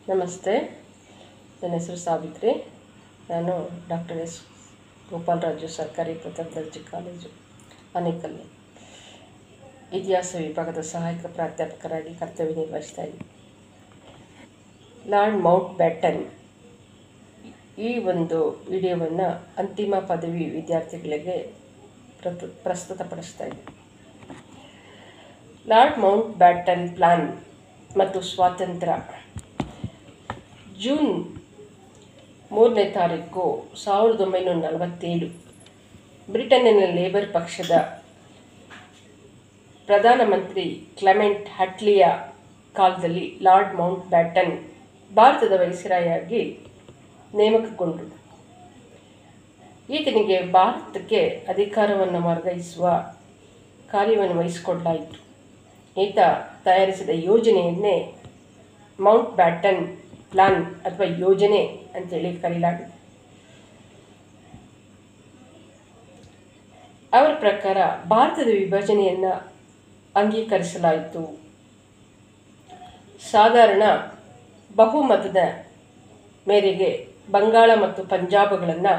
ನಮಸ್ತೆ ನನ್ನ ಹೆಸರು ಸಾವಿತ್ರಿ ನಾನು ಡಾಕ್ಟರ್ ಎಸ್ ಗೋಪಾಲರಾಜು ಸರ್ಕಾರಿ ಪ್ರಥಮ ದರ್ಜೆ ಕಾಲೇಜು ಆನೇಕಲ್ ಇತಿಹಾಸ ವಿಭಾಗದ ಸಹಾಯಕ ಪ್ರಾಧ್ಯಾಪಕರಾಗಿ ಕರ್ತವ್ಯ ನಿರ್ವಹಿಸ್ತಾ ಇದ್ದೀನಿ ಲಾರ್ಡ್ ಮೌಂಟ್ ಬ್ಯಾಟನ್ ಈ ಒಂದು ವಿಡಿಯೋವನ್ನು ಅಂತಿಮ ಪದವಿ ವಿದ್ಯಾರ್ಥಿಗಳಿಗೆ ಪ್ರತು ಪ್ರಸ್ತುತಪಡಿಸ್ತಾ ಇದ್ದೀನಿ ಲಾರ್ಡ್ ಮೌಂಟ್ ಬ್ಯಾಟನ್ ಪ್ಲಾನ್ ಮತ್ತು ಸ್ವಾತಂತ್ರ್ಯ ಜೂನ್ ಮೂರನೇ ತಾರೀಕು ಸಾವಿರದ ಒಂಬೈನೂರ ನಲವತ್ತೇಳು ಬ್ರಿಟನ್ನಿನ ಲೇಬರ್ ಪಕ್ಷದ ಪ್ರಧಾನಮಂತ್ರಿ ಕ್ಲೆಮೆಂಟ್ ಹಟ್ಲಿಯ ಕಾಲದಲ್ಲಿ ಲಾರ್ಡ್ ಮೌಂಟ್ ಬ್ಯಾಟನ್ ಭಾರತದ ವೈಸಿರಾಯಾಗಿ ನೇಮಕಗೊಂಡರು ಈತನಿಗೆ ಭಾರತಕ್ಕೆ ಅಧಿಕಾರವನ್ನು ವರ್ಗಾಯಿಸುವ ಕಾರ್ಯವನ್ನು ವಹಿಸಿಕೊಡಲಾಯಿತು ಈತ ತಯಾರಿಸಿದ ಯೋಜನೆಯನ್ನೇ ಮೌಂಟ್ ಬ್ಯಾಟನ್ ಪ್ಲಾನ್ ಅಥವಾ ಯೋಜನೆ ಅಂತೇಳಿ ಕರೆಯಲಾಗಿದೆ ಅವರ ಪ್ರಕಾರ ಭಾರತದ ವಿಭಜನೆಯನ್ನು ಅಂಗೀಕರಿಸಲಾಯಿತು ಸಾಧಾರಣ ಬಹುಮತದ ಮೇರೆಗೆ ಬಂಗಾಳ ಮತ್ತು ಪಂಜಾಬ್ಗಳನ್ನು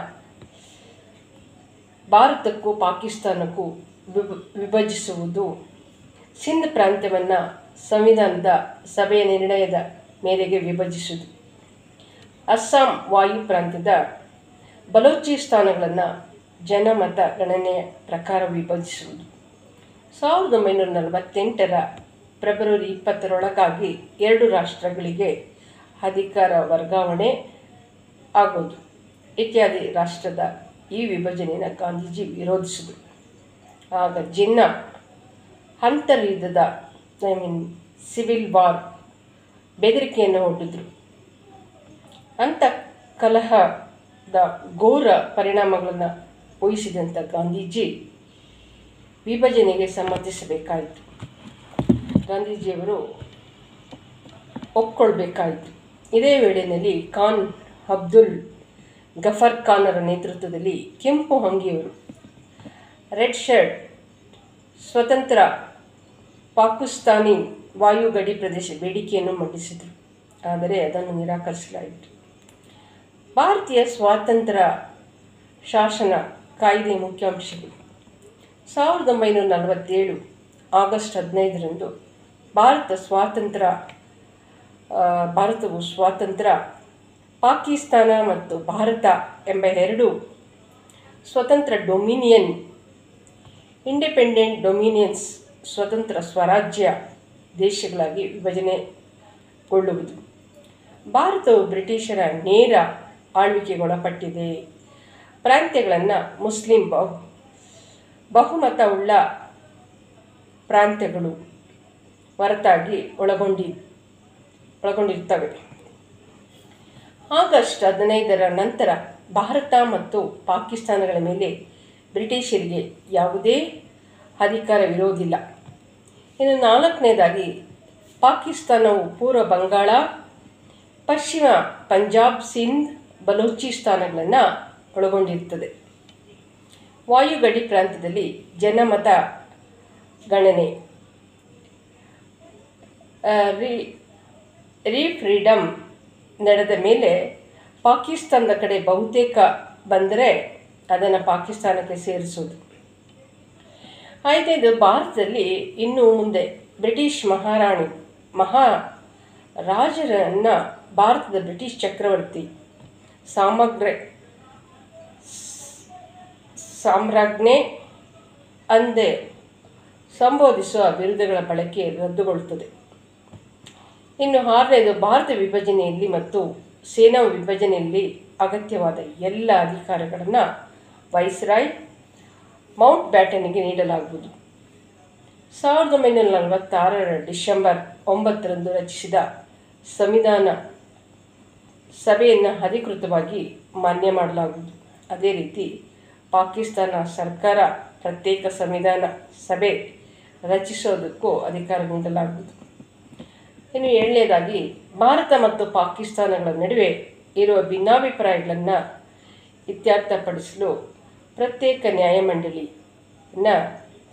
ಭಾರತಕ್ಕೂ ಪಾಕಿಸ್ತಾನಕ್ಕೂ ವಿಭ ವಿಭಜಿಸುವುದು ಸಿಂಧ್ ಪ್ರಾಂತ್ಯವನ್ನು ಸಂವಿಧಾನದ ಸಭೆಯ ನಿರ್ಣಯದ ಮೇರೆಗೆ ವಿಭಜಿಸುವುದು ಅಸ್ಸಾಂ ವಾಯು ಪ್ರಾಂತ್ಯದ ಬಲೋಚಿಸ್ತಾನಗಳನ್ನು ಜನಮತ ಗಣನೆಯ ಪ್ರಕಾರ ವಿಭಜಿಸುವುದು ಸಾವಿರದ ಒಂಬೈನೂರ ನಲವತ್ತೆಂಟರ ಫೆಬ್ರವರಿ ಇಪ್ಪತ್ತರೊಳಗಾಗಿ ಎರಡು ರಾಷ್ಟ್ರಗಳಿಗೆ ಅಧಿಕಾರ ವರ್ಗಾವಣೆ ಆಗೋದು ಇತ್ಯಾದಿ ರಾಷ್ಟ್ರದ ಈ ವಿಭಜನೆಯನ್ನು ಗಾಂಧೀಜಿ ವಿರೋಧಿಸಿದರು ಆಗ ಜಿನ್ನಾ ಅಂತರ್ಯುದ್ಧದ ಐ ಮೀನ್ ಸಿವಿಲ್ ವಾರ್ ಬೆದರಿಕೆಯನ್ನು ಒಡ್ಡಿದ್ರು ಅಂಥ ಕಲಹದ ಘೋರ ಪರಿಣಾಮಗಳನ್ನು ಊಹಿಸಿದಂಥ ಗಾಂಧೀಜಿ ವಿಭಜನೆಗೆ ಸಮ್ಮತಿಸಬೇಕಾಯಿತು ಗಾಂಧೀಜಿಯವರು ಒಪ್ಕೊಳ್ಬೇಕಾಯಿತು ಇದೇ ವೇಳೆಯಲ್ಲಿ ಖಾನ್ ಅಬ್ದುಲ್ ಗಫರ್ ಖಾನರ ನೇತೃತ್ವದಲ್ಲಿ ಕೆಂಪು ಅಂಗಿಯವರು ರೆಡ್ ಶರ್ಟ್ ಸ್ವತಂತ್ರ ಪಾಕಿಸ್ತಾನಿ ವಾಯು ಗಡಿ ಪ್ರದೇಶ ಬೇಡಿಕೆಯನ್ನು ಮಂಡಿಸಿದರು ಆದರೆ ಅದನ್ನು ನಿರಾಕರಿಸಲಾಯಿತು ಭಾರತೀಯ ಸ್ವಾತಂತ್ರ್ಯ ಶಾಸನ ಕಾಯ್ದೆ ಮುಖ್ಯಾಂಶಗಳು ಸಾವಿರದ ಒಂಬೈನೂರ ನಲವತ್ತೇಳು ಆಗಸ್ಟ್ ಹದಿನೈದರಂದು ಭಾರತ ಸ್ವಾತಂತ್ರ್ಯ ಭಾರತವು ಸ್ವಾತಂತ್ರ್ಯ ಪಾಕಿಸ್ತಾನ ಮತ್ತು ಭಾರತ ಎಂಬ ಎರಡು ಸ್ವತಂತ್ರ ಡೊಮಿನಿಯನ್ ಇಂಡಿಪೆಂಡೆಂಟ್ ಡೊಮಿನಿಯನ್ಸ್ ಸ್ವತಂತ್ರ ಸ್ವರಾಜ್ಯ ದೇಶಗಳಾಗಿ ವಿಭಜನೆಗೊಳ್ಳುವುದು ಭಾರತವು ಬ್ರಿಟಿಷರ ನೇರ ಆಳ್ವಿಕೆಗೊಳಪಟ್ಟಿದೆ ಪ್ರಾಂತ್ಯಗಳನ್ನು ಮುಸ್ಲಿಂ ಬಹು ಬಹುಮತವುಳ್ಳ ಪ್ರಾಂತ್ಯಗಳು ಹೊರತಾಗಿ ಒಳಗೊಂಡಿ ಒಳಗೊಂಡಿರ್ತವೆ ಆಗಸ್ಟ್ ಹದಿನೈದರ ನಂತರ ಭಾರತ ಮತ್ತು ಪಾಕಿಸ್ತಾನಗಳ ಮೇಲೆ ಬ್ರಿಟಿಷರಿಗೆ ಯಾವುದೇ ಅಧಿಕಾರವಿರುವುದಿಲ್ಲ ಇನ್ನು ನಾಲ್ಕನೇದಾಗಿ ಪಾಕಿಸ್ತಾನವು ಪೂರ್ವ ಬಂಗಾಳ ಪಶ್ಚಿಮ ಪಂಜಾಬ್ ಸಿಂಧ್ ಬಲೂಚಿಸ್ತಾನಗಳನ್ನು ಒಳಗೊಂಡಿರುತ್ತದೆ ವಾಯು ಗಡಿ ಪ್ರಾಂತ್ಯದಲ್ಲಿ ಜನಮತ ಗಣನೆ ರೀ ರೀ ಫ್ರೀಡಮ್ ನಡೆದ ಮೇಲೆ ಪಾಕಿಸ್ತಾನದ ಕಡೆ ಬಹುತೇಕ ಬಂದರೆ ಅದನ್ನು ಪಾಕಿಸ್ತಾನಕ್ಕೆ ಸೇರಿಸೋದು ಐದನೇದು ಭಾರತದಲ್ಲಿ ಇನ್ನು ಮುಂದೆ ಬ್ರಿಟಿಷ್ ಮಹಾರಾಣಿ ಮಹಾ ರಾಜರನ್ನು ಭಾರತದ ಬ್ರಿಟಿಷ್ ಚಕ್ರವರ್ತಿ ಸಾಮಗ್ರ ಸಾಮ್ರಾಜ್ಞೆ ಅಂದೇ ಸಂಬೋಧಿಸುವ ಬಿರುದುಗಳ ಬಳಕೆ ರದ್ದುಗೊಳ್ಳುತ್ತದೆ ಇನ್ನು ಆರನೇದು ಭಾರತ ವಿಭಜನೆಯಲ್ಲಿ ಮತ್ತು ಸೇನಾ ವಿಭಜನೆಯಲ್ಲಿ ಅಗತ್ಯವಾದ ಎಲ್ಲ ಅಧಿಕಾರಗಳನ್ನು ವೈಸ್ರಾಯ್ ಮೌಂಟ್ ಬ್ಯಾಟನ್ಗೆ ನೀಡಲಾಗುವುದು ಸಾವಿರದ ಒಂಬೈನೂರ ನಲವತ್ತಾರರ ಡಿಸೆಂಬರ್ ಒಂಬತ್ತರಂದು ರಚಿಸಿದ ಸಂವಿಧಾನ ಸಭೆಯನ್ನು ಅಧಿಕೃತವಾಗಿ ಮಾನ್ಯ ಮಾಡಲಾಗುವುದು ಅದೇ ರೀತಿ ಪಾಕಿಸ್ತಾನ ಸರ್ಕಾರ ಪ್ರತ್ಯೇಕ ಸಂವಿಧಾನ ಸಭೆ ರಚಿಸೋದಕ್ಕೂ ಅಧಿಕಾರ ನೀಡಲಾಗುವುದು ಇನ್ನು ಏಳನೇದಾಗಿ ಭಾರತ ಮತ್ತು ಪಾಕಿಸ್ತಾನಗಳ ನಡುವೆ ಇರುವ ಭಿನ್ನಾಭಿಪ್ರಾಯಗಳನ್ನು ಇತ್ಯರ್ಥಪಡಿಸಲು ಪ್ರತ್ಯೇಕ ನ್ಯಾಯಮಂಡಳಿನ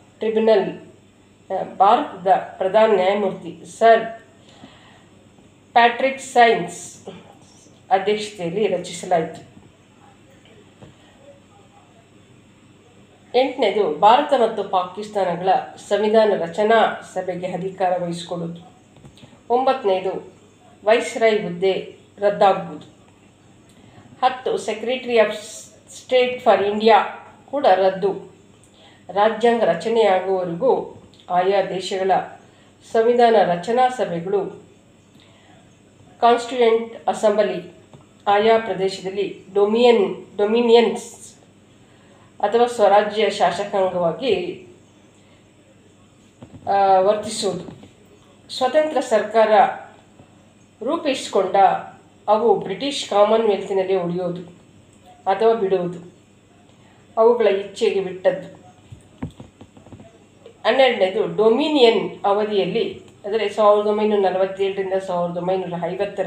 ಟ್ರಿಬ್ಯುನಲ್ ಭಾರತದ ಪ್ರಧಾನ ನ್ಯಾಯಮೂರ್ತಿ ಸರ್ ಪ್ಯಾಟ್ರಿಕ್ ಸೈನ್ಸ್ ಅಧ್ಯಕ್ಷತೆಯಲ್ಲಿ ರಚಿಸಲಾಯಿತು ಎಂಟನೇದು ಭಾರತ ಮತ್ತು ಪಾಕಿಸ್ತಾನಗಳ ಸಂವಿಧಾನ ರಚನಾ ಸಭೆಗೆ ಅಧಿಕಾರ ವಹಿಸಿಕೊಳ್ಳುವುದು ಒಂಬತ್ತನೇದು ವೈಸ್ರಾಯ್ ಹುದ್ದೆ ರದ್ದಾಗುವುದು ಹತ್ತು secretary of state for India ಕೂಡ ರದ್ದು ರಾಜ್ಯಾಂಗ ರಚನೆಯಾಗುವವರೆಗೂ ಆಯಾ ದೇಶಗಳ ಸಂವಿಧಾನ ರಚನಾ ಸಭೆಗಳು ಕಾನ್ಸ್ಟಿಟ್ಯೂಯೆಂಟ್ ಅಸೆಂಬ್ಲಿ ಆಯಾ ಪ್ರದೇಶದಲ್ಲಿ ಡೊಮಿಯನ್ ಡೊಮಿನಿಯನ್ಸ್ ಅಥವಾ ಸ್ವರಾಜ್ಯ ಶಾಸಕಾಂಗವಾಗಿ ಆ, ವರ್ತಿಸುವುದು ಸ್ವತಂತ್ರ ಸರ್ಕಾರ ರೂಪಿಸಿಕೊಂಡ ಅವು ಬ್ರಿಟಿಷ್ ಕಾಮನ್ವೆಲ್ತಿನಲ್ಲಿ ಉಳಿಯೋದು ಅಥವಾ ಬಿಡುವುದು ಅವುಗಳ ಇಚ್ಛೆಗೆ ಬಿಟ್ಟದ್ದು ಹನ್ನೆರಡನೇದು ಡೊಮಿನಿಯನ್ ಅವಧಿಯಲ್ಲಿ ಅಂದರೆ ಸಾವಿರದ ಒಂಬೈನೂರ ನಲವತ್ತೇಳರಿಂದ ಸಾವಿರದ ಒಂಬೈನೂರ ಐವತ್ತರ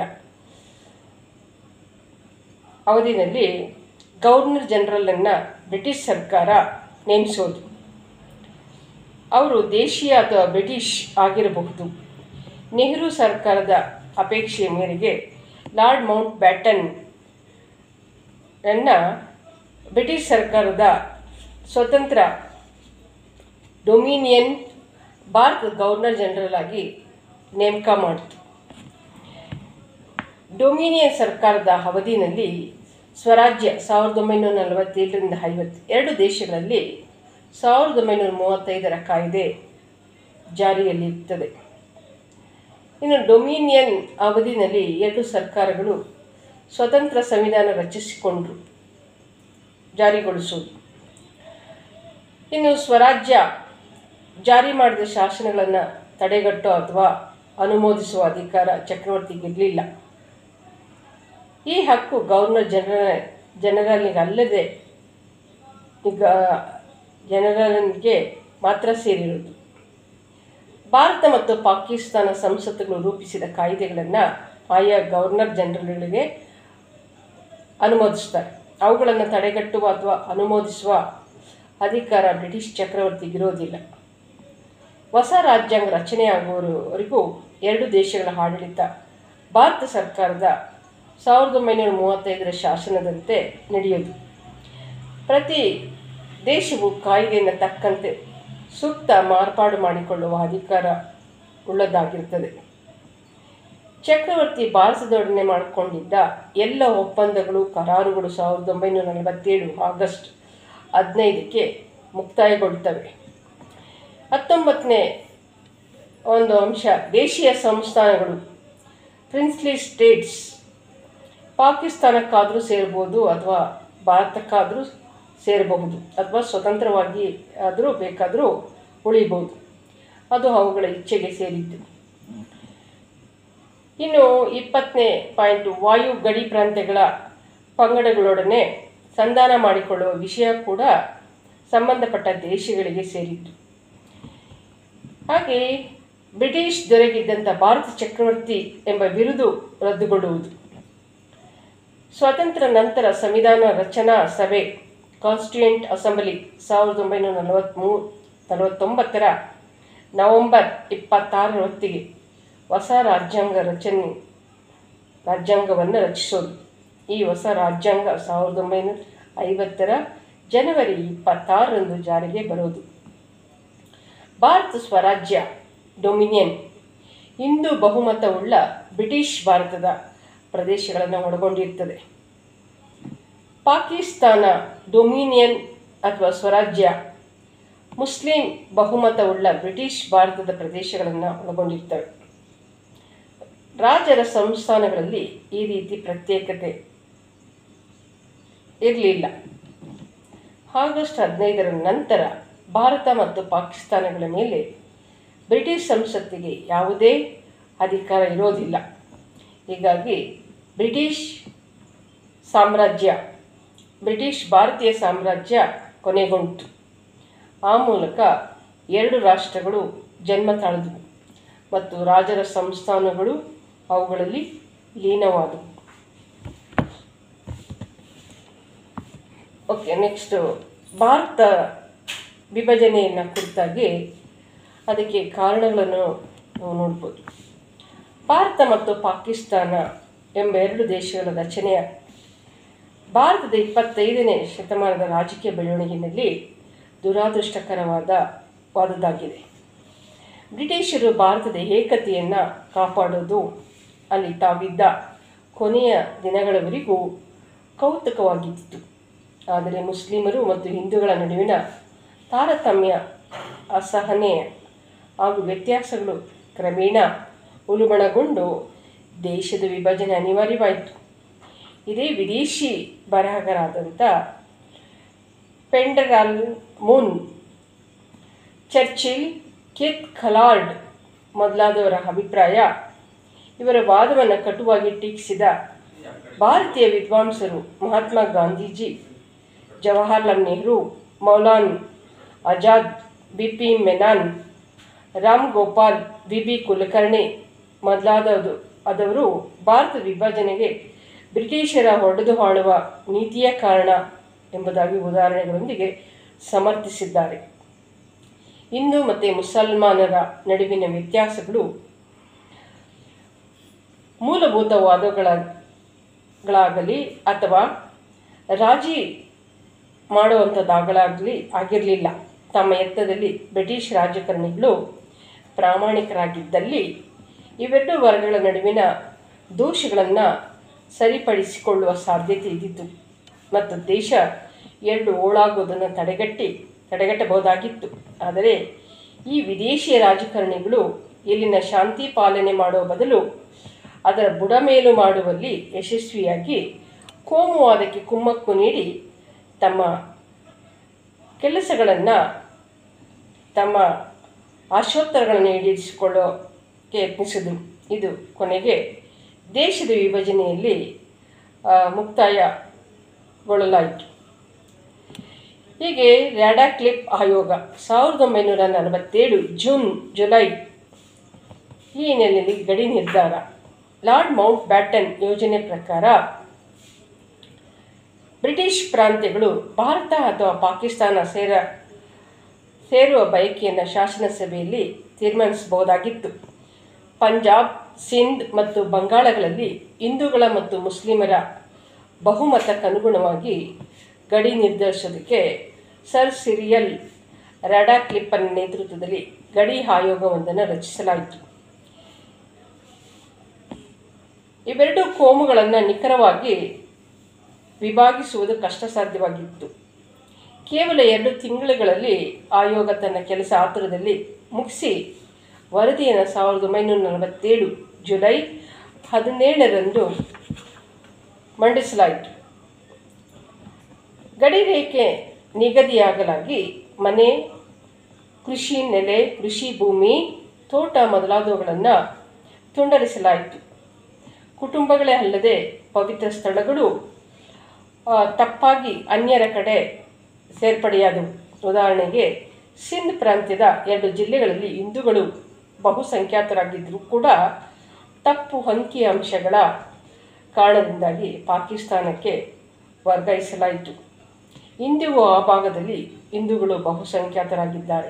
ಅವಧಿನಲ್ಲಿ ಗವರ್ನರ್ ಜನರಲನ್ನು ಬ್ರಿಟಿಷ್ ಸರ್ಕಾರ ನೇಮಿಸೋದು ಅವರು ದೇಶೀಯ ಅಥವಾ ಬ್ರಿಟಿಷ್ ಆಗಿರಬಹುದು ನೆಹರು ಸರ್ಕಾರದ ಅಪೇಕ್ಷೆಯ ಮೇರೆಗೆ ಲಾರ್ಡ್ ಮೌಂಟ್ ಬ್ಯಾಟನ್ ಅನ್ನು ಬ್ರಿಟಿಷ್ ಸರ್ಕಾರದ ಸ್ವತಂತ್ರ ಡೊಮಿನಿಯನ್ ಭಾರತದ ಗವರ್ನರ್ ಜನರಲ್ ಆಗಿ ನೇಮಕ ಮಾಡಿತು ಡೊಮಿನಿಯನ್ ಸರ್ಕಾರದ ಅವಧಿನಲ್ಲಿ ಸ್ವರಾಜ್ಯ ಸಾವಿರದ ಒಂಬೈನೂರ ನಲವತ್ತೇಳರಿಂದ ಐವತ್ತು ಎರಡು ದೇಶಗಳಲ್ಲಿ ಸಾವಿರದ ಒಂಬೈನೂರ ಮೂವತ್ತೈದರ ಕಾಯ್ದೆ ಜಾರಿಯಲ್ಲಿರುತ್ತದೆ ಇನ್ನು ಡೊಮಿನಿಯನ್ ಅವಧಿನಲ್ಲಿ ಎರಡು ಸರ್ಕಾರಗಳು ಸ್ವತಂತ್ರ ಸಂವಿಧಾನ ರಚಿಸಿಕೊಂಡರು ಜಾರಿಗೊಳಿಸುವುದು ಇನ್ನು ಸ್ವರಾಜ್ಯ ಜಾರಿ ಮಾಡಿದ ಶಾಸನಗಳನ್ನು ತಡೆಗಟ್ಟೋ ಅಥವಾ ಅನುಮೋದಿಸುವ ಅಧಿಕಾರ ಚಕ್ರವರ್ತಿಗಿರಲಿಲ್ಲ ಈ ಹಕ್ಕು ಗವರ್ನರ್ ಜನರಲ್ ಜನರಲ್ನಿಗೆ ಅಲ್ಲದೆ ಈಗ ಜನರಲ್ಗೆ ಮಾತ್ರ ಸೇರಿರುವುದು ಭಾರತ ಮತ್ತು ಪಾಕಿಸ್ತಾನ ಸಂಸತ್ತುಗಳು ರೂಪಿಸಿದ ಕಾಯ್ದೆಗಳನ್ನು ಆಯಾ ಗವರ್ನರ್ ಜನರಲ್ಗಳಿಗೆ ಅನುಮೋದಿಸ್ತಾರೆ ಅವುಗಳನ್ನು ತಡೆಗಟ್ಟುವ ಅಥವಾ ಅನುಮೋದಿಸುವ ಅಧಿಕಾರ ಬ್ರಿಟಿಷ್ ಚಕ್ರವರ್ತಿಗಿರೋದಿಲ್ಲ ಹೊಸ ರಾಜ್ಯಾಂಗ ರಚನೆಯಾಗುವವರೆಗೂ ಎರಡು ದೇಶಗಳ ಆಡಳಿತ ಭಾರತ ಸರ್ಕಾರದ ಸಾವಿರದ ಒಂಬೈನೂರ ಮೂವತ್ತೈದರ ಶಾಸನದಂತೆ ನಡೆಯೋದು ಪ್ರತಿ ದೇಶವು ಕಾಯ್ದೆಯನ್ನು ತಕ್ಕಂತೆ ಸೂಕ್ತ ಮಾರ್ಪಾಡು ಮಾಡಿಕೊಳ್ಳುವ ಅಧಿಕಾರ ಉಳ್ಳದಾಗಿರುತ್ತದೆ ಚಕ್ರವರ್ತಿ ಭಾರತದೊಡನೆ ಮಾಡಿಕೊಂಡಿದ್ದ ಎಲ್ಲ ಒಪ್ಪಂದಗಳು ಕರಾರುಗಳು ಸಾವಿರದ ಒಂಬೈನೂರ ನಲವತ್ತೇಳು ಆಗಸ್ಟ್ ಹದಿನೈದಕ್ಕೆ ಮುಕ್ತಾಯಗೊಳ್ಳುತ್ತವೆ ಹತ್ತೊಂಬತ್ತನೇ ಒಂದು ಅಂಶ ದೇಶೀಯ ಸಂಸ್ಥಾನಗಳು ಪ್ರಿನ್ಸ್ಲಿ ಸ್ಟೇಟ್ಸ್ ಪಾಕಿಸ್ತಾನಕ್ಕಾದರೂ ಸೇರ್ಬೋದು ಅಥವಾ ಭಾರತಕ್ಕಾದರೂ ಸೇರಬಹುದು ಅಥವಾ ಸ್ವತಂತ್ರವಾಗಿ ಆದರೂ ಬೇಕಾದರೂ ಉಳಿಬೋದು ಅದು ಅವುಗಳ ಇಚ್ಛೆಗೆ ಸೇರಿದ್ದು ಇನ್ನು ಇಪ್ಪತ್ತನೇ ಪಾಯಿಂಟು ವಾಯು ಗಡಿ ಪ್ರಾಂತ್ಯಗಳ ಪಂಗಡಗಳೊಡನೆ ಸಂಧಾನ ಮಾಡಿಕೊಳ್ಳುವ ವಿಷಯ ಕೂಡ ಸಂಬಂಧಪಟ್ಟ ದೇಶಗಳಿಗೆ ಸೇರಿದ್ದು ಹಾಗೆ ಬ್ರಿಟಿಷ್ ದೊರೆಗಿದ್ದಂಥ ಭಾರತ ಚಕ್ರವರ್ತಿ ಎಂಬ ಬಿರುದು ರದ್ದುಗೊಳ್ಳುವುದು ಸ್ವಾತಂತ್ರ್ಯ ನಂತರ ಸಂವಿಧಾನ ರಚನಾ ಸಭೆ ಕಾನ್ಸ್ಟಿಟ್ಯೂಯೆಂಟ್ ಅಸೆಂಬ್ಲಿ ಸಾವಿರದ ಒಂಬೈನೂರ ನಲವತ್ತ್ಮೂರು ನಲವತ್ತೊಂಬತ್ತರ ನವೆಂಬರ್ ಇಪ್ಪತ್ತಾರರ ಹೊತ್ತಿಗೆ ಹೊಸ ರಾಜ್ಯಾಂಗ ರಚನೆ ರಾಜ್ಯಾಂಗವನ್ನು ರಚಿಸೋದು ಈ ಹೊಸ ರಾಜ್ಯಾಂಗ ಸಾವಿರದ ಒಂಬೈನೂರ ಐವತ್ತರ ಜನವರಿ ಇಪ್ಪತ್ತಾರರಂದು ಜಾರಿಗೆ ಬರೋದು ಭಾರತ ಸ್ವರಾಜ್ಯ ಡೊಮಿನಿಯನ್ ಹಿಂದೂ ಬಹುಮತವುಳ್ಳ ಬ್ರಿಟಿಷ್ ಭಾರತದ ಪ್ರದೇಶಗಳನ್ನು ಒಳಗೊಂಡಿರ್ತದೆ ಪಾಕಿಸ್ತಾನ ಡೊಮಿನಿಯನ್ ಅಥವಾ ಸ್ವರಾಜ್ಯ ಮುಸ್ಲಿಂ ಬಹುಮತವುಳ್ಳ ಬ್ರಿಟಿಷ್ ಭಾರತದ ಪ್ರದೇಶಗಳನ್ನು ಒಳಗೊಂಡಿರ್ತವೆ ರಾಜರ ಸಂಸ್ಥಾನಗಳಲ್ಲಿ ಈ ರೀತಿ ಪ್ರತ್ಯೇಕತೆ ಇರಲಿಲ್ಲ ಆಗಸ್ಟ್ ಹದಿನೈದರ ನಂತರ ಭಾರತ ಮತ್ತು ಪಾಕಿಸ್ತಾನಗಳ ಮೇಲೆ ಬ್ರಿಟಿಷ್ ಸಂಸತ್ತಿಗೆ ಯಾವುದೇ ಅಧಿಕಾರ ಇರೋದಿಲ್ಲ ಹೀಗಾಗಿ ಬ್ರಿಟಿಷ್ ಸಾಮ್ರಾಜ್ಯ ಬ್ರಿಟಿಷ್ ಭಾರತೀಯ ಸಾಮ್ರಾಜ್ಯ ಕೊನೆಗೊಂಡಿತು ಆ ಮೂಲಕ ಎರಡು ರಾಷ್ಟ್ರಗಳು ಜನ್ಮ ತಾಳಿದವು ಮತ್ತು ರಾಜರ ಸಂಸ್ಥಾನಗಳು ಅವುಗಳಲ್ಲಿ ಲೀನವಾದವು ಓಕೆ ನೆಕ್ಸ್ಟು ಭಾರತ ವಿಭಜನೆಯನ್ನು ಕುರಿತಾಗಿ ಅದಕ್ಕೆ ಕಾರಣಗಳನ್ನು ನಾವು ನೋಡ್ಬೋದು ಭಾರತ ಮತ್ತು ಪಾಕಿಸ್ತಾನ ಎಂಬ ಎರಡು ದೇಶಗಳ ರಚನೆಯ ಭಾರತದ ಇಪ್ಪತ್ತೈದನೇ ಶತಮಾನದ ರಾಜಕೀಯ ಬೆಳವಣಿಗೆಯಲ್ಲಿ ದುರಾದೃಷ್ಟಕರವಾದ ವಾದದ್ದಾಗಿದೆ ಬ್ರಿಟಿಷರು ಭಾರತದ ಏಕತೆಯನ್ನು ಕಾಪಾಡೋದು ಅಲ್ಲಿ ತಾವಿದ್ದ ಕೊನೆಯ ದಿನಗಳವರೆಗೂ ಕೌತುಕವಾಗಿತ್ತು ಆದರೆ ಮುಸ್ಲಿಮರು ಮತ್ತು ಹಿಂದೂಗಳ ನಡುವಿನ ತಾರತಮ್ಯ ಅಸಹನೆ ಹಾಗೂ ವ್ಯತ್ಯಾಸಗಳು ಕ್ರಮೇಣ ಉಲ್ಬಣಗೊಂಡು ದೇಶದ ವಿಭಜನೆ ಅನಿವಾರ್ಯವಾಯಿತು ಇದೇ ವಿದೇಶಿ ಬರಹಗಾರಾದಂಥ ಪೆಂಡರಾಲ್ ಮೂನ್ ಚರ್ಚಿಲ್ ಕೆತ್ ಖಲಾರ್ಡ್ ಮೊದಲಾದವರ ಅಭಿಪ್ರಾಯ ಇವರ ವಾದವನ್ನು ಕಟುವಾಗಿ ಟೀಕಿಸಿದ ಭಾರತೀಯ ವಿದ್ವಾಂಸರು Mahatma Gandhiji Jawaharlal Nehru Maulana Azad B P Menon Ram Gopal B B Kulkarni ಮೊದಲಾದವರು ಆದವರು ಭಾರತ ವಿಭಜನೆಗೆ ಬ್ರಿಟಿಷರ ಹೊಡೆದು ಆಳುವ ನೀತಿಯ ಕಾರಣ ಎಂಬುದಾಗಿ ಉದಾಹರಣೆಗಳೊಂದಿಗೆ ಸಮರ್ಥಿಸಿದ್ದಾರೆ ಹಿಂದೂ ಮತ್ತು ಮುಸಲ್ಮಾನರ ನಡುವಿನ ವ್ಯತ್ಯಾಸಗಳು ಮೂಲಭೂತವಾದಗಳಾಗಲಿ ಅಥವಾ ರಾಜಿ ಮಾಡುವಂಥದ್ದಾಗಲಾಗಲಿ ಆಗಿರಲಿಲ್ಲ ತಮ್ಮ ಯತ್ನದಲ್ಲಿ ಬ್ರಿಟಿಷ್ ರಾಜಕಾರಣಿಗಳು ಪ್ರಾಮಾಣಿಕರಾಗಿದ್ದಲ್ಲಿ ಇವೆರಡು ವರ್ಗಗಳ ನಡುವಿನ ದೋಷಗಳನ್ನು ಸರಿಪಡಿಸಿಕೊಳ್ಳುವ ಸಾಧ್ಯತೆ ಇದ್ದಿತ್ತು ಮತ್ತು ದೇಶ ಎರಡು ಓಳಾಗುವುದನ್ನು ತಡೆಗಟ್ಟಿ ತಡೆಗಟ್ಟಬಹುದಾಗಿತ್ತು ಆದರೆ ಈ ವಿದೇಶಿ ರಾಜಕಾರಣಿಗಳು ಇಲ್ಲಿನ ಶಾಂತಿ ಪಾಲನೆ ಮಾಡುವ ಬದಲು ಅದರ ಬುಡಮೇಲು ಮಾಡುವಲ್ಲಿ ಯಶಸ್ವಿಯಾಗಿ ಕೋಮುವಾದಕ್ಕೆ ಕುಮ್ಮಕ್ಕು ನೀಡಿ ತಮ್ಮ ಕೆಲಸಗಳನ್ನು ತಮ್ಮ ಆಶೋತ್ತರಗಳನ್ನು ಈಡೇರಿಸಿಕೊಳ್ಳೋಕೆ ಯತ್ನಿಸಿದರು ಇದು ಕೊನೆಗೆ ದೇಶದ ವಿಭಜನೆಯಲ್ಲಿ ಆ, ಮುಕ್ತಾಯಗೊಳ್ಳಲಾಯಿತು ಹೀಗೆ ರ್ಯಾಡಾಕ್ಲಿಪ್ ಆಯೋಗ ಸಾವಿರದ ಒಂಬೈನೂರ ನಲವತ್ತೇಳು ಜೂನ್ ಜುಲೈ ಈ ಹಿನ್ನೆಲೆಯಲ್ಲಿ ಗಡಿ ನಿರ್ಧಾರ ಲಾರ್ಡ್ ಮೌಂಟ್ ಬ್ಯಾಟನ್ ಯೋಜನೆ ಪ್ರಕಾರ ಬ್ರಿಟಿಷ್ ಪ್ರಾಂತ್ಯಗಳು ಭಾರತ ಅಥವಾ ಪಾಕಿಸ್ತಾನ ಸೇರ ಸೇರುವ ಬಯಕೆಯನ್ನು ಶಾಸನಸಭೆಯಲ್ಲಿ ತೀರ್ಮಾನಿಸಬಹುದಾಗಿತ್ತು ಪಂಜಾಬ್ ಸಿಂಧ್ ಮತ್ತು ಬಂಗಾಳಗಳಲ್ಲಿ ಹಿಂದೂಗಳ ಮತ್ತು ಮುಸ್ಲಿಮರ ಬಹುಮತಕ್ಕನುಗುಣವಾಗಿ ಗಡಿ ನಿರ್ಧರಿಸೋದಕ್ಕೆ ಸರ್ ಸಿರಿಯಲ್ ರ್ಯಾಡಾಕ್ಲಿಪ್ಪನ್ ನೇತೃತ್ವದಲ್ಲಿ ಗಡಿ ಆಯೋಗವೊಂದನ್ನು ರಚಿಸಲಾಯಿತು ಇವೆರಡು ಕೋಮುಗಳನ್ನು ನಿಖರವಾಗಿ ವಿಭಾಗಿಸುವುದು ಕಷ್ಟ ಸಾಧ್ಯವಾಗಿತ್ತು ಕೇವಲ ಎರಡು ತಿಂಗಳುಗಳಲ್ಲಿ ಆಯೋಗ ತನ್ನ ಕೆಲಸ ಆತುರದಲ್ಲಿ ಮುಗಿಸಿ ವರದಿಯನ್ನು ಸಾವಿರದ ಒಂಬೈನೂರ ನಲವತ್ತೇಳು ಜುಲೈ ಹದಿನೇಳರಂದು ಮಂಡಿಸಲಾಯಿತು ಗಡಿ ರೇಖೆ ನಿಗದಿಯಾಗಲಾಗಿ ಮನೆ ಕೃಷಿ ನೆಲೆ ಕೃಷಿ ಭೂಮಿ ತೋಟ ಮೊದಲಾದವುಗಳನ್ನು ತುಂಡರಿಸಲಾಯಿತು ಕುಟುಂಬಗಳೇ ಅಲ್ಲದೆ ಪವಿತ್ರ ಸ್ಥಳಗಳು ಆ, ತಪ್ಪಾಗಿ ಅನ್ಯರ ಕಡೆ ಸೇರ್ಪಡೆಯಾದವು ಉದಾಹರಣೆಗೆ ಸಿಂಧ್ ಪ್ರಾಂತ್ಯದ ಎರಡು ಜಿಲ್ಲೆಗಳಲ್ಲಿ ಹಿಂದೂಗಳು ಬಹುಸಂಖ್ಯಾತರಾಗಿದ್ದರೂ ಕೂಡ ತಪ್ಪು ಅಂಕಿ ಅಂಶಗಳ ಕಾರಣದಿಂದಾಗಿ ಪಾಕಿಸ್ತಾನಕ್ಕೆ ವರ್ಗಾಯಿಸಲಾಯಿತು ಇಂದಿಗೂ ಆ ಭಾಗದಲ್ಲಿ ಹಿಂದೂಗಳು ಬಹುಸಂಖ್ಯಾತರಾಗಿದ್ದಾರೆ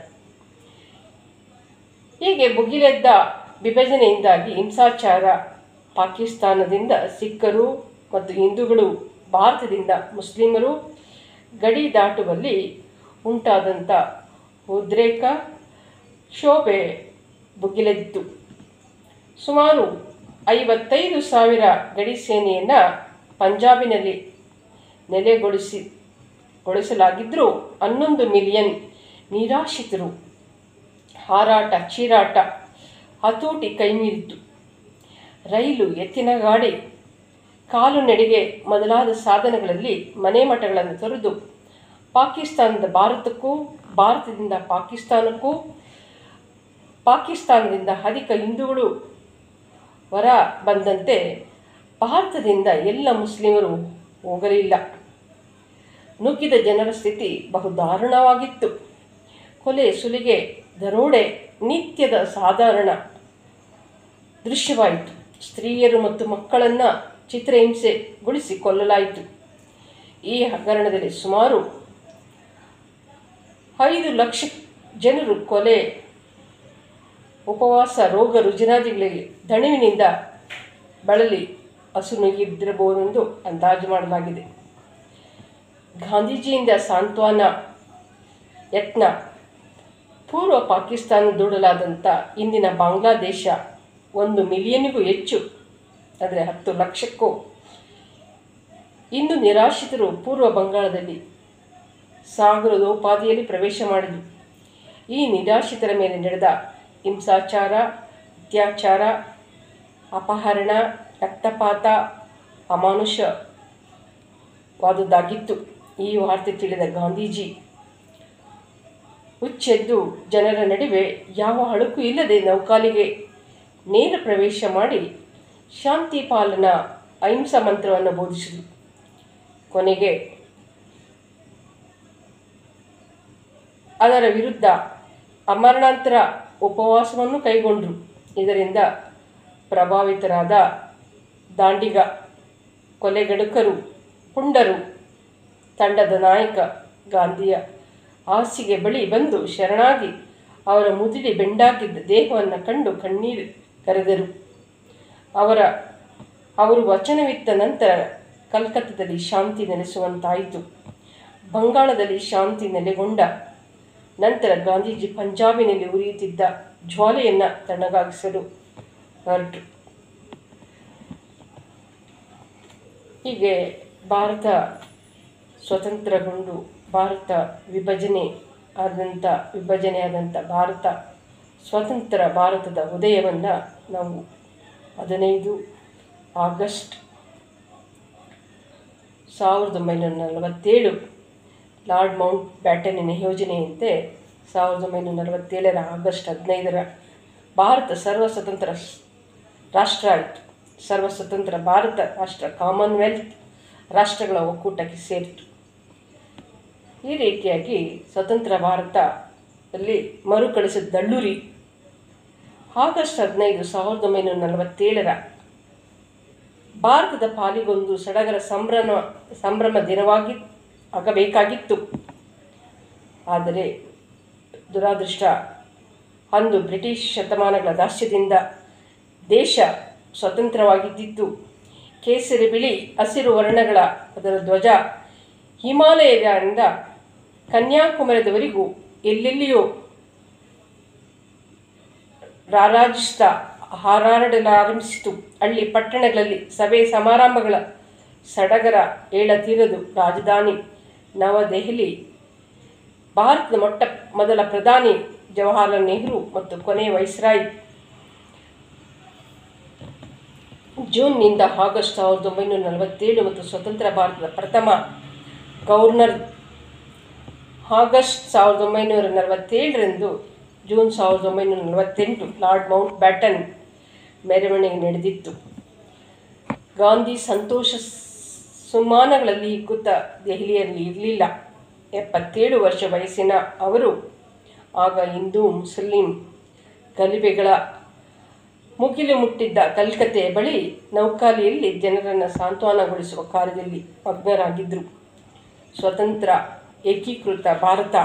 ಹೀಗೆ ಭುಗಿಲೆದ್ದ ವಿಭಜನೆಯಿಂದಾಗಿ ಹಿಂಸಾಚಾರ ಪಾಕಿಸ್ತಾನದಿಂದ ಸಿಖ್ಖರು ಮತ್ತು ಹಿಂದೂಗಳು ಭಾರತದಿಂದ ಮುಸ್ಲಿಮರು ಗಡಿ ದಾಟುವಲ್ಲಿ ಉಂಟಾದಂಥ ಉದ್ರೇಕ ಶೋಭೆ ಭುಗಿಲೆದ್ದಿತು ಸುಮಾರು ಐವತ್ತೈದು ಸಾವಿರ ಗಡಿ ಸೇನೆಯನ್ನು ಪಂಜಾಬಿನಲ್ಲಿ ನೆಲೆಗೊಳಿಸಿ ಗೊಳಿಸಲಾಗಿದ್ದರೂ ಹನ್ನೊಂದು ಮಿಲಿಯನ್ ನಿರಾಶ್ರಿತರು ಹಾರಾಟ ಚೀರಾಟ ಹತೋಟಿ ಕೈಮೀರಿತು ರೈಲು ಎತ್ತಿನ ಗಾಡಿ ಕಾಲು ನಡಿಗೆ ಮೊದಲಾದ ಸಾಧನಗಳಲ್ಲಿ ಮನೆ ಮಠಗಳನ್ನು ತೊರೆದು ಪಾಕಿಸ್ತಾನದ ಭಾರತಕ್ಕೂ ಭಾರತದಿಂದ ಪಾಕಿಸ್ತಾನಕ್ಕೂ ಪಾಕಿಸ್ತಾನದಿಂದ ಅಧಿಕ ಹಿಂದೂಗಳು ಹೊರ ಬಂದಂತೆ ಭಾರತದಿಂದ ಎಲ್ಲ ಮುಸ್ಲಿಮರು ಹೋಗಲಿಲ್ಲ ನುಗ್ಗಿದ ಜನರ ಸ್ಥಿತಿ ಬಹು ದಾರುಣವಾಗಿತ್ತು ಕೊಲೆ ಸುಲಿಗೆ ದರೋಡೆ ನಿತ್ಯದ ಸಾಧಾರಣ ದೃಶ್ಯವಾಯಿತು ಸ್ತ್ರೀಯರು ಮತ್ತು ಮಕ್ಕಳನ್ನು ಚಿತ್ರಹಿಂಸೆಗೊಳಿಸಿ ಕೊಲ್ಲಲಾಯಿತು ಈ ಹಗರಣದಲ್ಲಿ ಸುಮಾರು ಐದು ಲಕ್ಷ ಜನರು ಕೊಲೆ ಉಪವಾಸ ರೋಗ ರುಜಿನಾದಿಗಳಿಗೆ ದಣಿವಿನಿಂದ ಬಳಲಿ ಹಸುನುಗಿದ್ದಿರಬಹುದೆಂದು ಅಂದಾಜು ಮಾಡಲಾಗಿದೆ ಗಾಂಧೀಜಿಯಿಂದ ಸಾಂತ್ವನ ಯತ್ನ ಪೂರ್ವ ಪಾಕಿಸ್ತಾನ ದೂಡಲಾದಂಥ ಇಂದಿನ ಬಾಂಗ್ಲಾದೇಶ ಒಂದು ಮಿಲಿಯನ್ಗೂ ಹೆಚ್ಚು ಅಂದರೆ ಹತ್ತು ಲಕ್ಷಕ್ಕೂ ಇಂದು ನಿರಾಶ್ರಿತರು ಪೂರ್ವ ಬಂಗಾಳದಲ್ಲಿ ಸಾಗರದೋಪಾದಿಯಲ್ಲಿ ಪ್ರವೇಶ ಮಾಡಿದರು ಈ ನಿರಾಶ್ರಿತರ ಮೇಲೆ ನಡೆದ ಹಿಂಸಾಚಾರ ಅತ್ಯಾಚಾರ ಅಪಹರಣ ರಕ್ತಪಾತ ಅಮಾನುಷವಾದುದಾಗಿತ್ತು ಈ ವಾರ್ತೆ ತಿಳಿದ ಗಾಂಧೀಜಿ ಹುಚ್ಚೆದ್ದು ಜನರ ನಡುವೆ ಯಾವ ಅಳುಕು ಇಲ್ಲದೆ ನೌಕಾಲಿಗೆ ನೇರ ಪ್ರವೇಶ ಮಾಡಿ ಶಾಂತಿ ಪಾಲನ ಅಹಿಂಸಾ ಮಂತ್ರವನ್ನು ಬೋಧಿಸಿದರು ಕೊನೆಗೆ ಅದರ ವಿರುದ್ಧ ಅಮರಣಾಂತರ ಉಪವಾಸವನ್ನು ಕೈಗೊಂಡರು ಇದರಿಂದ ಪ್ರಭಾವಿತರಾದ ದಾಂಡಿಗ ಕೊಲೆಗಡುಕರು ಪುಂಡರು ತಂಡದ ನಾಯಕ ಗಾಂಧಿಯ ಹಾಸಿಗೆ ಬಳಿ ಬಂದು ಶರಣಾಗಿ ಅವರ ಮುದುಡಿ ಬೆಂಡಾಗಿದ್ದ ದೇಹವನ್ನು ಕಂಡು ಕಣ್ಣೀರು ಕರೆದರು ಅವರ ಅವರು ವಚನವಿತ್ತ ನಂತರ ಕಲ್ಕತ್ತಾದಲ್ಲಿ ಶಾಂತಿ ನೆಲೆಸುವಂತಾಯಿತು ಬಂಗಾಳದಲ್ಲಿ ಶಾಂತಿ ನೆಲೆಗೊಂಡ ನಂತರ ಗಾಂಧೀಜಿ ಪಂಜಾಬಿನಲ್ಲಿ ಉರಿಯುತ್ತಿದ್ದ ಜ್ವಾಲೆಯನ್ನು ತಣ್ಣಗಾಗಿಸಲು ಹೊರಟು ಹೀಗೆ ಭಾರತ ಸ್ವತಂತ್ರಗೊಂಡು ಭಾರತ ವಿಭಜನೆ ಆದಂಥ ವಿಭಜನೆ ಆದಂಥ ಭಾರತ ಸ್ವತಂತ್ರ ಭಾರತದ ಉದಯವನ್ನು ನಾವು ಹದಿನೈದು ಆಗಸ್ಟ್ ಸಾವಿರದ ಒಂಬೈನೂರ ನಲವತ್ತೇಳು ಲಾರ್ಡ್ ಮೌಂಟ್ ಬ್ಯಾಟನಿನ ಯೋಜನೆಯಂತೆ ಸಾವಿರದ ಒಂಬೈನೂರ ನಲವತ್ತೇಳರ ಆಗಸ್ಟ್ ಹದಿನೈದರ ಭಾರತ ಸರ್ವ ಸ್ವತಂತ್ರ ಸ್- ರಾಷ್ಟ್ರ ಆಯಿತು ಸರ್ವ ಸ್ವತಂತ್ರ ಭಾರತ ರಾಷ್ಟ್ರ ಕಾಮನ್ವೆಲ್ತ್ ರಾಷ್ಟ್ರಗಳ ಒಕ್ಕೂಟಕ್ಕೆ ಸೇರಿತು ಈ ರೀತಿಯಾಗಿ ಸ್ವತಂತ್ರ ಭಾರತದಲ್ಲಿ ಮರುಕಳಿಸಿದ ದಳ್ಳೂರಿ ಆಗಸ್ಟ್ ಹದಿನೈದು ಸಾವಿರದ ಒಂಬೈನೂರ ನಲವತ್ತೇಳರ ಭಾರತದ ಪಾಲಿಗೊಂದು ಸಡಗರ ಸಂಭ್ರಮ ಸಂಭ್ರಮ ದಿನವಾಗಿ ಆಗಬೇಕಾಗಿತ್ತು ಆದರೆ ದುರಾದೃಷ್ಟ ಅಂದು ಬ್ರಿಟಿಷ್ ಶತಮಾನಗಳ ದಾಸ್ಯದಿಂದ ದೇಶ ಸ್ವತಂತ್ರವಾಗಿದ್ದಿತ್ತು ಕೇಸರಿ ಬಿಳಿ ಹಸಿರು ವರ್ಣಗಳ ಅದರ ಧ್ವಜ ಹಿಮಾಲಯದಿಂದ ಕನ್ಯಾಕುಮಾರಿದವರೆಗೂ ಎಲ್ಲೆಲ್ಲಿಯೂ ರಾರಾಜಿಸ್ತಾ ಹಾರಾಡಲಾರಂಭಿಸಿತು ಹಳ್ಳಿ ಪಟ್ಟಣಗಳಲ್ಲಿ ಸಭೆ ಸಮಾರಂಭಗಳ ಸಡಗರ ಏಳತೀರದು ರಾಜಧಾನಿ ನವದೆಹಲಿ ಭಾರತದ ಮೊಟ್ಟ ಮೊದಲ ಪ್ರಧಾನಿ ಜವಾಹರಲಾಲ್ ನೆಹರು ಮತ್ತು ಕೊನೆಯ ವೈಸ್ರಾಯ್ ಜೂನ್ನಿಂದ ಆಗಸ್ಟ್ ಸಾವಿರದ ಒಂಬೈನೂರ ನಲವತ್ತೇಳು ಮತ್ತು ಸ್ವತಂತ್ರ ಭಾರತದ ಪ್ರಥಮ ಗವರ್ನರ್ ಆಗಸ್ಟ್ ಸಾವಿರದ ಒಂಬೈನೂರ ನಲವತ್ತೇಳರಂದು ಜೂನ್ ಸಾವಿರದ ಒಂಬೈನೂರ ನಲವತ್ತೆಂಟು ಲಾರ್ಡ್ ಮೌಂಟ್ ಬ್ಯಾಟನ್ ಮೆರವಣಿಗೆ ನಡೆದಿತ್ತು ಗಾಂಧಿ ಸಂತೋಷ ಸುಮಾನಗಳಲ್ಲಿ ಹಿಗ್ಗುತ್ತ ದೆಹಲಿಯಲ್ಲಿ ಇರಲಿಲ್ಲ ಎಪ್ಪತ್ತೇಳು ವರ್ಷ ವಯಸ್ಸಿನ ಅವರು ಆಗ ಹಿಂದೂ ಮುಸ್ಲಿಂ ಗಲಿಬೆಗಳ ಮುಗಿಲು ಮುಟ್ಟಿದ್ದ ಕಲ್ಕತ್ತೆಯ ಬಳಿ ನೌಕಾಲಿಯಲ್ಲಿ ಜನರನ್ನು ಸಾಂತ್ವನಗೊಳಿಸುವ ಕಾರ್ಯದಲ್ಲಿ ಮಗ್ನರಾಗಿದ್ದರು ಸ್ವತಂತ್ರ ಏಕೀಕೃತ ಭಾರತ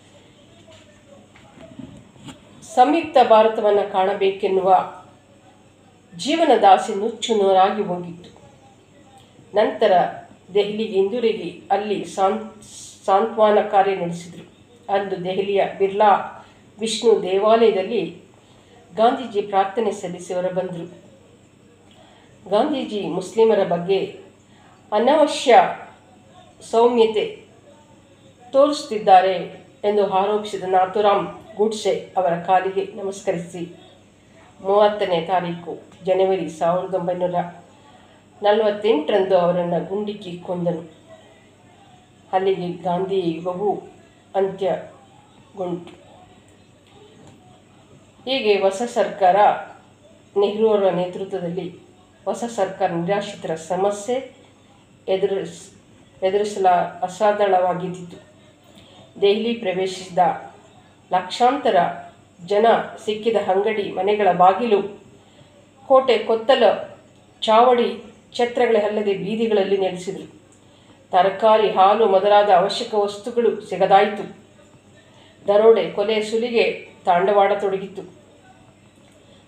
ಸಂಯುಕ್ತ ಭಾರತವನ್ನು ಕಾಣಬೇಕೆನ್ನುವ ಜೀವನದಾಸೆ ನುಚ್ಚು ನೂರಾಗಿ ಹೋಗಿತ್ತು ನಂತರ ದೆಹಲಿಗೆ ಹಿಂದಿರುಗಿ ಅಲ್ಲಿ ಸಾಂತ್ ಸಾಂತ್ವನ ಕಾರ್ಯ ನಡೆಸಿದರು ಅಂದು ದೆಹಲಿಯ ಬಿರ್ಲಾ ವಿಷ್ಣು ದೇವಾಲಯದಲ್ಲಿ ಗಾಂಧೀಜಿ ಪ್ರಾರ್ಥನೆ ಸಲ್ಲಿಸಿ ಹೊರಬಂದರು ಗಾಂಧೀಜಿ ಮುಸ್ಲಿಮರ ಬಗ್ಗೆ ಅನವಶ್ಯ ಸೌಮ್ಯತೆ ತೋರಿಸುತ್ತಿದ್ದಾರೆ ಎಂದು ಆರೋಪಿಸಿದ ನಾಥುರಾಮ್ ಗೂಡ್ಸೆ ಅವರ ಕಾಲಿಗೆ ನಮಸ್ಕರಿಸಿ ಮೂವತ್ತನೇ ತಾರೀಕು ಜನವರಿ ಸಾವಿರದ ಒಂಬೈನೂರ ನಲವತ್ತೆಂಟರಂದು ಅವರನ್ನು ಗುಂಡಿಕ್ಕಿ ಕೊಂದನು ಅಲ್ಲಿಗೆ ಗಾಂಧಿ ಯುಗವು ಅಂತ್ಯಗೊಂಡು ಹೀಗೆ ಹೊಸ ಸರ್ಕಾರ ನೆಹರು ಅವರ ನೇತೃತ್ವದಲ್ಲಿ ಹೊಸ ಸರ್ಕಾರ ನಿರಾಶ್ರಿತರ ಸಮಸ್ಯೆ ಎದುರಿಸ್ ಎದುರಿಸಲ ಅಸಾಧಾರಣವಾಗಿದ್ದಿತು ದೆಹಲಿ ಪ್ರವೇಶಿಸಿದ ಲಕ್ಷಾಂತರ ಜನ ಸಿಕ್ಕಿದ ಅಂಗಡಿ ಮನೆಗಳ ಬಾಗಿಲು ಕೋಟೆ ಕೊತ್ತಲ ಚಾವಡಿ ಛತ್ರಗಳಲ್ಲದೆ ಬೀದಿಗಳಲ್ಲಿ ನೆಲೆಸಿದರು ತರಕಾರಿ ಹಾಲು ಮೊದಲಾದ ಅವಶ್ಯಕ ವಸ್ತುಗಳು ಸಿಗದಾಯಿತು ದರೋಡೆ ಕೊಲೆ ಸುಲಿಗೆ ತಾಂಡವಾಡತೊಡಗಿತು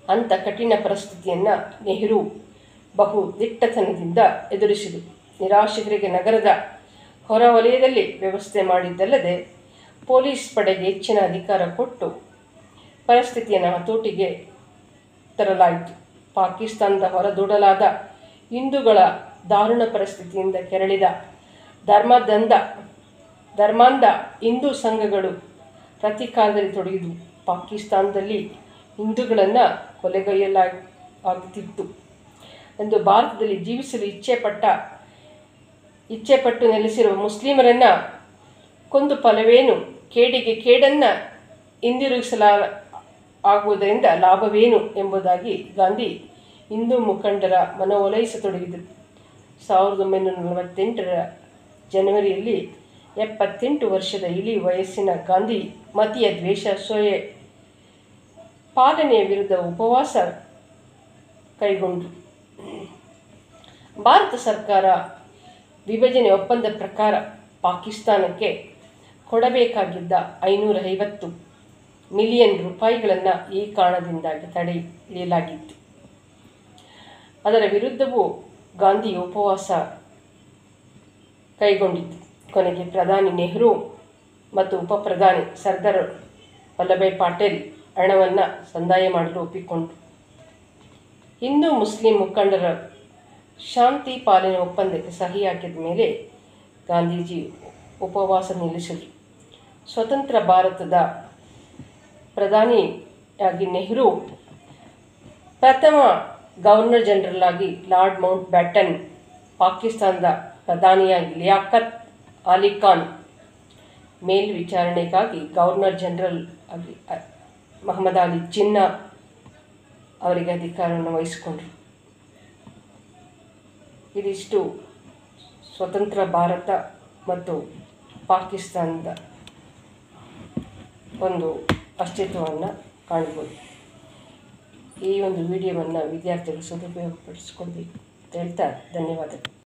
ಅಂಥ ಕಠಿಣ ಪರಿಸ್ಥಿತಿಯನ್ನು ನೆಹರು ಬಹು ದಿಟ್ಟತನದಿಂದ ಎದುರಿಸಿದರು ನಿರಾಶ್ರಿತರಿಗೆ ನಗರದ ಹೊರವಲಯದಲ್ಲಿ ವ್ಯವಸ್ಥೆ ಮಾಡಿದ್ದಲ್ಲದೆ ಪೊಲೀಸ್ ಪಡೆಗೆ ಹೆಚ್ಚಿನ ಅಧಿಕಾರ ಕೊಟ್ಟು ಪರಿಸ್ಥಿತಿಯನ್ನು ಹತೋಟಿಗೆ ತರಲಾಯಿತು ಪಾಕಿಸ್ತಾನದ ಹೊರದೂಡಲಾದ ಹಿಂದೂಗಳ ದಾರುಣ ಪರಿಸ್ಥಿತಿಯಿಂದ ಕೆರಳಿದ ಧರ್ಮದಂಧ ಧರ್ಮಾಂಧ ಹಿಂದೂ ಸಂಘಗಳು ಪ್ರತಿಕಾರದಲ್ಲಿ ತೊಡಗಿದವು ಪಾಕಿಸ್ತಾನದಲ್ಲಿ ಹಿಂದೂಗಳನ್ನು ಕೊಲೆಗೈಯಲಾಗಿ ಆಗುತ್ತಿತ್ತು ಎಂದು ಭಾರತದಲ್ಲಿ ಜೀವಿಸಲು ಇಚ್ಛೆಪಟ್ಟ ಇಚ್ಛೆಪಟ್ಟು ನೆಲೆಸಿರುವ ಮುಸ್ಲಿಮರನ್ನು ಕೊಂದು ಫಲವೇನು ಕೇಡಿಗೆ ಕೇಡನ್ನು ಹಿಂದಿರುಗಿಸಲ ಆಗುವುದರಿಂದ ಲಾಭವೇನು ಎಂಬುದಾಗಿ ಗಾಂಧಿ ಹಿಂದೂ ಮುಖಂಡರ ಮನವೊಲೈಸತೊಡಗಿದರು ಸಾವಿರದ ಒಂಬೈನೂರ ನಲವತ್ತೆಂಟರ ಜನವರಿಯಲ್ಲಿ ಎಪ್ಪತ್ತೆಂಟು ವರ್ಷದ ಇಳಿ ವಯಸ್ಸಿನ ಗಾಂಧಿ ಮತೀಯ ದ್ವೇಷ ಸೋಯೆ ಪಾಲನೆಯ ವಿರುದ್ಧ ಉಪವಾಸ ಕೈಗೊಂಡರು ಭಾರತ ಸರ್ಕಾರ ವಿಭಜನೆ ಒಪ್ಪಂದ ಪ್ರಕಾರ ಪಾಕಿಸ್ತಾನಕ್ಕೆ ಕೊಡಬೇಕಾಗಿದ್ದ ಐನೂರ ಐವತ್ತು ಮಿಲಿಯನ್ ರೂಪಾಯಿಗಳನ್ನು ಈ ಕಾರಣದಿಂದಾಗಿ ತಡೆ ಹಿಡಿಯಲಾಗಿತ್ತು ಅದರ ವಿರುದ್ಧವೂ ಗಾಂಧಿ ಉಪವಾಸ ಕೈಗೊಂಡಿತ್ತು ಕೊನೆಗೆ ಪ್ರಧಾನಿ ನೆಹರು ಮತ್ತು ಉಪ ಪ್ರಧಾನಿ ಸರ್ದಾರ್ ವಲ್ಲಭಾಯ್ ಪಟೇಲ್ ಹಣವನ್ನು ಸಂದಾಯ ಮಾಡಲು ಒಪ್ಪಿಕೊಂಡರು ಹಿಂದೂ ಮುಸ್ಲಿಂ ಮುಖಂಡರ ಶಾಂತಿ ಪಾಲನೆ ಒಪ್ಪಂದಕ್ಕೆ ಸಹಿ ಹಾಕಿದ ಮೇಲೆ ಗಾಂಧೀಜಿ ಉಪವಾಸ ನಿಲ್ಲಿಸಿದರು ಸ್ವತಂತ್ರ ಭಾರತದ ಪ್ರಧಾನಿಯಾಗಿ ನೆಹರು ಪ್ರಥಮ ಗವರ್ನರ್ ಜನರಲ್ ಆಗಿ ಲಾರ್ಡ್ ಮೌಂಟ್ ಬ್ಯಾಟನ್ ಪಾಕಿಸ್ತಾನದ ಪ್ರಧಾನಿಯಾಗಿ ಲಿಯಾಕತ್ ಅಲಿ ಖಾನ್ ಮೇಲ್ವಿಚಾರಣೆಗಾಗಿ ಗವರ್ನರ್ ಜನರಲ್ ಆಗಿ ಅ- ಮಹಮ್ಮದ್ ಅಲಿ ಜಿನ್ನಾ ಅವರಿಗೆ ಅಧಿಕಾರವನ್ನು ವಹಿಸಿಕೊಂಡರು ಇದಿಷ್ಟು ಸ್ವತಂತ್ರ ಭಾರತ ಮತ್ತು ಪಾಕಿಸ್ತಾನದ ಒಂದು ಅಸ್ತಿತ್ವವನ್ನು ಕಾಣ್ಬೋದು ಈ ಒಂದು ವಿಡಿಯೋವನ್ನು ವಿದ್ಯಾರ್ಥಿಗಳು ಸದುಪಯೋಗಪಡಿಸ್ಕೊಳ್ಬೇಕು ಅಂತ ಹೇಳ್ತಾ ಧನ್ಯವಾದಗಳು